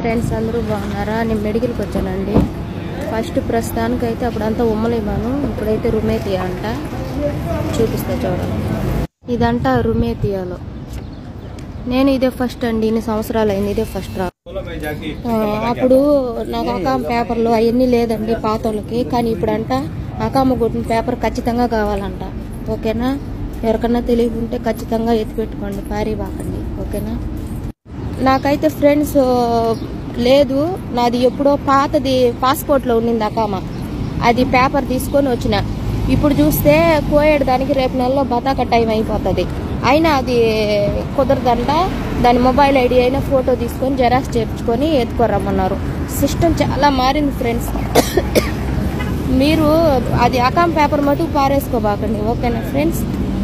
friends అందరూ బాగున్నారా నేను మెడికల్కి వచ్చానండి ఫస్ట్ ప్రస్తుతానికి అయితే అప్పుడంతా ఉమ్మలేమాను ఇప్పుడైతే రుమేతియా అంట చూపిస్తా చూడండి ఇదంట రుమేతియాలో నేను ఇదే ఫస్ట్ అండి ఇన్ని సంవత్సరాలు అయింది ఇదే ఫస్ట్ రా ఆ, అప్పుడు నాకు అకామ పేపర్లు అవన్నీ లేదండి పాత వాళ్ళకి కానీ ఇప్పుడంట అకామ కొట్టిన పేపర్ ఖచ్చితంగా కావాలంట ఓకేనా ఎవరికన్నా తెలియకుంటే ఖచ్చితంగా ఎత్తిపెట్టుకోండి పారీ బాకండి ఓకేనా నాకైతే ఫ్రెండ్స్ లేదు నాది ఎప్పుడో పాతది పాస్పోర్ట్లో ఉండింది అకామ అది పేపర్ తీసుకొని వచ్చిన ఇప్పుడు చూస్తే కోయేడు దానికి రేపు నెలలో బతాక టైం అయిపోతుంది అయినా అది కుదరదంట దాని మొబైల్ ఐడి అయినా ఫోటో తీసుకొని జెరాక్స్ చేయించుకొని ఎత్తుకోరమ్మన్నారు సిస్టమ్ చాలా మారింది ఫ్రెండ్స్ మీరు అది అకామ్ పేపర్ మటుకు పారేసుకోబాకండి ఓకేనా ఫ్రెండ్స్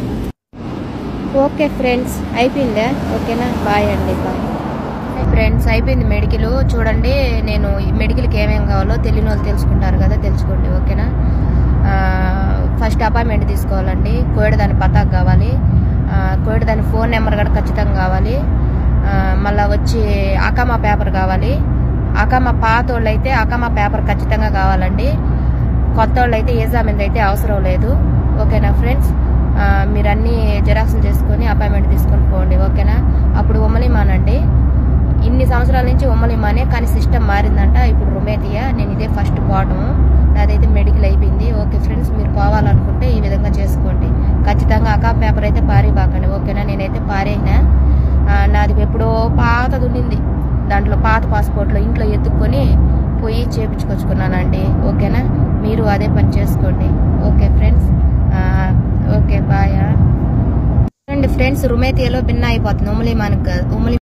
ఓకే ఫ్రెండ్స్ అయిపోయిందా ఓకేనా బాయ్ అండి బాయ్ ఫ్రెండ్స్ అయిపోయింది మెడికల్ చూడండి నేను ఈ మెడికల్కి ఏమేం కావాలో తెలియని వాళ్ళు తెలుసుకుంటారు కదా తెలుసుకోండి ఓకేనా ఆ, ఫస్ట్ అపాయింట్మెంట్ తీసుకోవాలండి కోవిడ్ దాని పతాక్ కావాలి ఆ, కోవిడ్ దాని ఫోన్ నెంబర్ కూడా ఖచ్చితంగా కావాలి ఆ, మళ్ళా వచ్చి అకామా పేపర్ కావాలి అకామా పాత వాళ్ళు అయితే అకామా పేపర్ ఖచ్చితంగా కావాలండి కొత్త వాళ్ళు అయితే ఏజామింది అయితే అవసరం లేదు ఓకేనా ఫ్రెండ్స్ ఆ, మీరు అన్ని జెరాక్స్లు చేసుకొని అపాయింట్మెంట్ తీసుకొని పోండి ఓకేనా అప్పుడు ఉమ్మలిమానండి ఇన్ని సంవత్సరాల నుంచి ఉమ్మలిమానే కానీ సిస్టమ్ మారిందంట ఇప్పుడు రుమేతియా నేను ఇదే ఫస్ట్ పోవటము నాదైతే మెడికల్ అయిపోయింది ఓకే ఫ్రెండ్స్ మీరు పోవాలనుకుంటే ఈ విధంగా చేసుకోండి ఖచ్చితంగా అకా పేపర్ అయితే పారిబాకండి ఓకేనా నేనైతే పారేనా నాది ఎప్పుడో పాతది ఉండింది దాంట్లో పాత పాస్పోర్ట్లో ఇంట్లో ఎత్తుక్కొని పోయి చేపించుకొచ్చుకున్నానండి ఓకేనా మీరు అదే పని చేసుకోండి okay friends okay bye friends రుమేతియాలో భిన్న అయిపోతుంది ఉమ్మలి మనకు ఉమ్మలి